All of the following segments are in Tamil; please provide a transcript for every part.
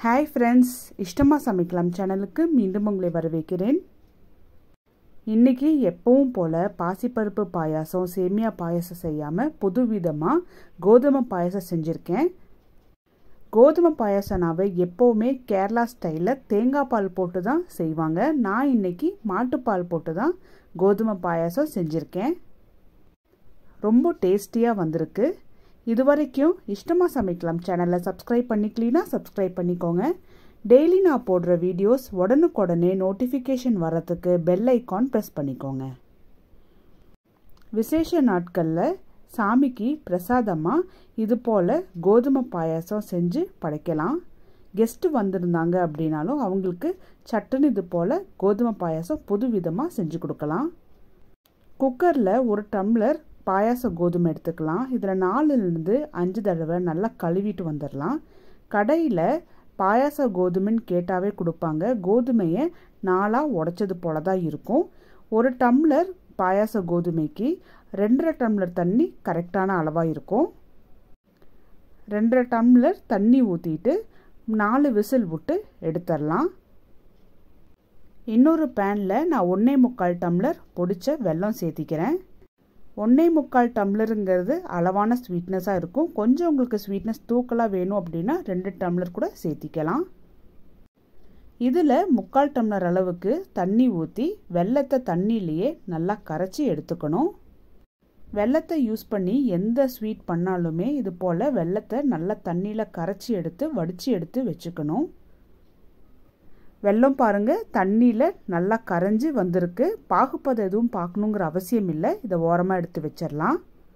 ஹாய் ஃப்ரெண்ட்ஸ் இஷ்டமாக சமைக்கலாம் சேனலுக்கு மீண்டும் உங்களை வரவேற்கிறேன் இன்றைக்கி எப்பவும் போல் பாசிப்பருப்பு பாயாசம் சேமியா பாயாசம் செய்யாமல் புதுவிதமாக கோதுமை பாயாசம் செஞ்சுருக்கேன் கோதுமை பாயாசனாவை எப்போவுமே கேரளா ஸ்டைலில் தேங்காய் பால் போட்டு தான் செய்வாங்க நான் இன்றைக்கி மாட்டுப்பால் போட்டு தான் கோதுமை பாயாசம் செஞ்சுருக்கேன் ரொம்ப டேஸ்டியாக வந்திருக்கு இது வரைக்கும் இஷ்டமாக சமைக்கலாம் சேனலை சப்ஸ்கிரைப் பண்ணிக்கலினா சப்ஸ்கிரைப் பண்ணிக்கோங்க டெய்லி நான் போடுற வீடியோஸ் உடனுக்குடனே நோட்டிஃபிகேஷன் வரத்துக்கு பெல் ஐக்கான் ப்ரெஸ் பண்ணிக்கோங்க விசேஷ நாட்களில் சாமிக்கு பிரசாதமாக இது போல் கோதுமை பாயாசம் செஞ்சு படைக்கலாம் கெஸ்ட்டு வந்திருந்தாங்க அப்படின்னாலும் அவங்களுக்கு சட்டுன்னு இது போல் கோதுமை பாயாசம் புது விதமாக செஞ்சு கொடுக்கலாம் குக்கரில் ஒரு டம்ளர் பாயாச கோதுமை எடுத்துக்கலாம் இதில் நாலுலேருந்து அஞ்சு தடவை நல்லா கழுவிட்டு வந்துடலாம் கடையில் பாயாச கோதுமைன்னு கேட்டாவே கொடுப்பாங்க கோதுமையை நாளாக உடைச்சது போல தான் இருக்கும் ஒரு டம்ளர் பாயாச கோதுமைக்கு ரெண்டரை டம்ளர் தண்ணி கரெக்டான அளவாக இருக்கும் ரெண்டரை டம்ளர் தண்ணி ஊற்றிட்டு நாலு விசில் விட்டு எடுத்துடலாம் இன்னொரு பேனில் நான் ஒன்றே முக்கால் டம்ளர் பொடிச்ச வெல்லம் சேர்த்திக்கிறேன் ஒன்றே முக்கால் டம்ளருங்கிறது அளவான ஸ்வீட்னஸாக இருக்கும் கொஞ்சம் உங்களுக்கு ஸ்வீட்னஸ் தூக்கலாக வேணும் அப்படின்னா ரெண்டு டம்ளர் கூட சேர்த்திக்கலாம் இதில் முக்கால் டம்ளர் அளவுக்கு தண்ணி ஊற்றி வெள்ளத்தை தண்ணியிலையே நல்லா கரைச்சி எடுத்துக்கணும் வெள்ளத்தை யூஸ் பண்ணி எந்த ஸ்வீட் பண்ணாலுமே இது போல் வெள்ளத்தை நல்லா தண்ணியில் கரைச்சி எடுத்து வடித்து எடுத்து வச்சுக்கணும் வெள்ளம் பாருங்கள் தண்ணியில் நல்லா கரைஞ்சி வந்திருக்கு பாகுப்பதம் எதுவும் பார்க்கணுங்கிற அவசியம் இல்லை இதை ஓரமாக எடுத்து வச்சிடலாம்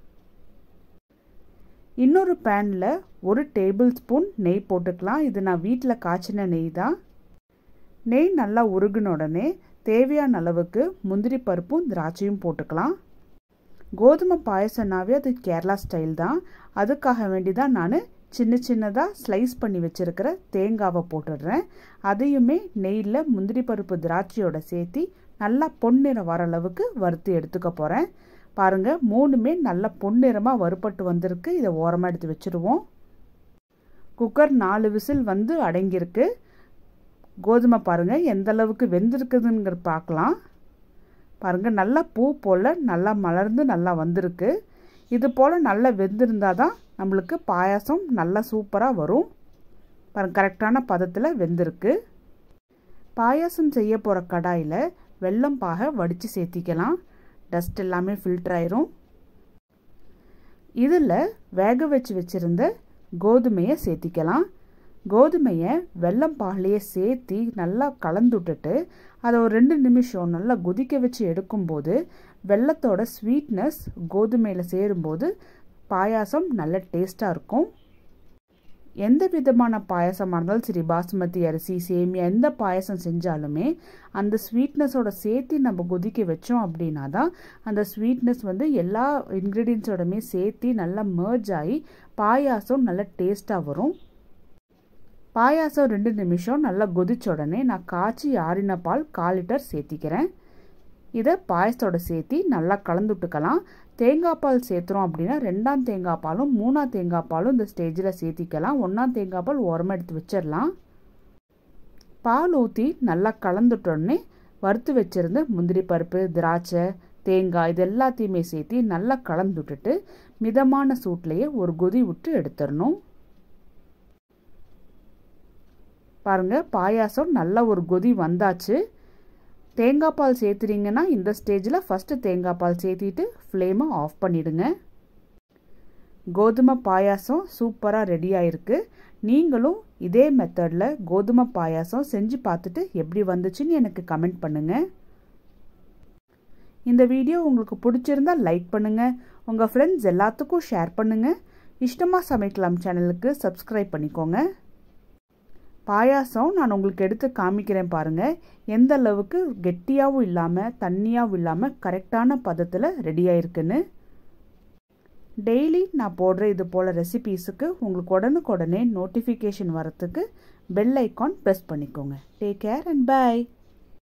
இன்னொரு பேனில் ஒரு டேபிள் ஸ்பூன் நெய் போட்டுக்கலாம் இது நான் வீட்டில் காய்ச்சின நெய் தான் நெய் நல்லா உருகின உடனே தேவையான அளவுக்கு முந்திரி பருப்பும் திராட்சையும் போட்டுக்கலாம் கோதுமை பாயசம்னாவே அது கேரளா ஸ்டைல் தான் அதுக்காக வேண்டி தான் நான் சின்ன சின்னதாக ஸ்லைஸ் பண்ணி வச்சுருக்கிற தேங்காவை போட்டுடுறேன் அதையுமே நெய்யில் முந்திரி பருப்பு திராட்சையோட சேர்த்தி நல்லா பொன்னிறம் வர அளவுக்கு வறுத்து எடுத்துக்க போகிறேன் பாருங்கள் மூணுமே நல்ல பொன்னிறமாக வறுப்பட்டு வந்திருக்கு இதை ஓரமாக எடுத்து வச்சுருவோம் குக்கர் நாலு விசில் வந்து அடங்கியிருக்கு கோதுமை பாருங்கள் எந்த அளவுக்கு வெந்திருக்குதுங்கிற பார்க்கலாம் பாருங்கள் நல்லா பூ போல் நல்லா மலர்ந்து நல்லா வந்திருக்கு இது போல் நல்லா வெந்திருந்தால் தான் நம்மளுக்கு பாயாசம் நல்லா சூப்பராக வரும் பாருங்க கரெக்டான பதத்தில் வெந்திருக்கு பாயாசம் செய்ய போகிற கடாயில் வெள்ளம் பாக வடித்து சேர்த்திக்கலாம் டஸ்ட் எல்லாமே ஃபில்டர் ஆயிரும் இதில் வேக வச்சு வச்சுருந்த கோதுமையை சேர்த்திக்கலாம் கோதுமையை வெள்ளம் பாகலையே சேர்த்தி நல்லா கலந்து விட்டுட்டு அதை ஒரு ரெண்டு நிமிஷம் நல்லா கொதிக்க வச்சு எடுக்கும்போது வெள்ளத்தோட ஸ்வீட்னஸ் கோதுமையில் சேரும்போது பாயாசம் நல்ல டேஸ்ட்டாக இருக்கும் எந்த விதமான பாயசமாக இருந்தாலும் சரி பாசுமதி அரிசி சேமியா எந்த பாயசம் செஞ்சாலுமே அந்த ஸ்வீட்னஸோட சேர்த்து நம்ம கொதிக்க வச்சோம் அப்படின்னா தான் அந்த ஸ்வீட்னஸ் வந்து எல்லா இன்க்ரீடியன்ஸோடமே சேர்த்து நல்லா மர்ஜ் ஆகி பாயாசம் நல்ல டேஸ்ட்டாக வரும் பாயாசம் ரெண்டு நிமிஷம் நல்லா கொதிச்ச உடனே நான் காய்ச்சி ஆறின பால் கால் லிட்டர் சேர்த்திக்கிறேன் இதை பாயசத்தோட சேர்த்தி நல்லா கலந்துட்டுக்கலாம் தேங்காய் பால் சேர்த்துறோம் அப்படின்னா ரெண்டாம் தேங்காய் பாலும் மூணாம் தேங்காய் பாலும் இந்த ஸ்டேஜில் சேர்த்திக்கலாம் ஒன்றாம் தேங்காய் பால் ஓரமாக எடுத்து வச்சிடலாம் பால் ஊற்றி நல்லா கலந்துட்டோடனே வறுத்து வச்சுருந்த முந்திரி பருப்பு திராட்சை தேங்காய் இது எல்லாத்தையுமே சேர்த்தி நல்லா கலந்து விட்டுட்டு மிதமான சூட்லேயே ஒரு கொதி விட்டு எடுத்துடணும் பாருங்கள் பாயாசம் நல்ல ஒரு கொதி வந்தாச்சு தேங்காய் பால் சேர்த்துறீங்கன்னா இந்த ஸ்டேஜில் ஃபஸ்ட்டு தேங்காய் பால் சேர்த்திட்டு ஃப்ளேமை ஆஃப் பண்ணிவிடுங்க கோதுமை பாயாசம் சூப்பராக ரெடி ஆயிருக்கு நீங்களும் இதே மெத்தடில் கோதுமை பாயாசம் செஞ்சு பார்த்துட்டு எப்படி வந்துச்சுன்னு எனக்கு கமெண்ட் பண்ணுங்கள் இந்த வீடியோ உங்களுக்கு பிடிச்சிருந்தா லைக் பண்ணுங்கள் உங்கள் ஃப்ரெண்ட்ஸ் எல்லாத்துக்கும் ஷேர் பண்ணுங்கள் இஷ்டமாக சமைக்கலாம் சேனலுக்கு சப்ஸ்கிரைப் பண்ணிக்கோங்க பாயாசம் நான் உங்களுக்கு எடுத்து காமிக்கிறேன் பாருங்கள் எந்த அளவுக்கு கெட்டியாகவும் இல்லாமல் தண்ணியாகவும் இல்லாமல் கரெக்டான பதத்தில் ரெடி ஆயிருக்குன்னு டெய்லி நான் போடுற இது போல் ரெசிபீஸுக்கு உங்களுக்கு உடனுக்குடனே நோட்டிஃபிகேஷன் வரத்துக்கு பெல் ஐக்கான் ப்ரெஸ் பண்ணிக்கோங்க டேக் கேர் அண்ட் பாய்